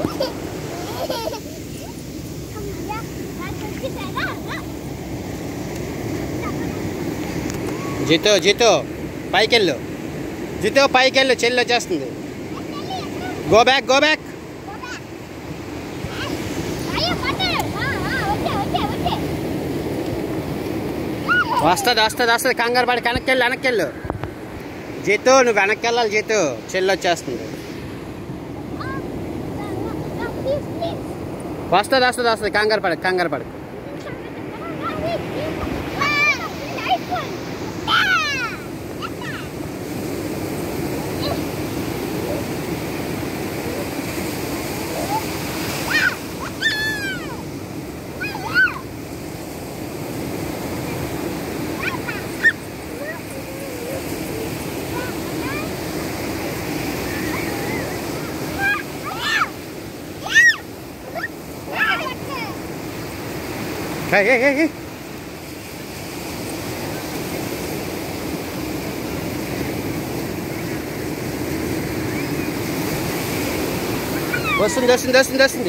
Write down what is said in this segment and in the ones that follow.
జితో జితో పైకెళ్ళు జితో పైకెళ్ళు చెల్లి వచ్చేస్తుంది go back go back వస్తుంది వస్తుంది వస్తుంది కంగారు పడి వెనక్కి వెళ్ళు వెనక్కి వెళ్ళు జితు నువ్వు వెనక్కి వెళ్ళాలి జితు చెల్లి వచ్చేస్తుంది వస్తుంది వస్తుంది వస్తుంది కంగారు పడకు కంగారు పడకు ఏయ్, ఏయ్, ఏయ్, ఏయ్. వస్తుంది వస్తుంది వస్తుంది వస్తుంది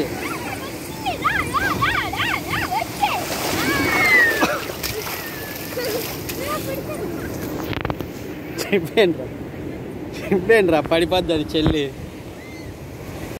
చెప్పాను రా చెప్పాను రా పడిపోద్ది అది చెల్లి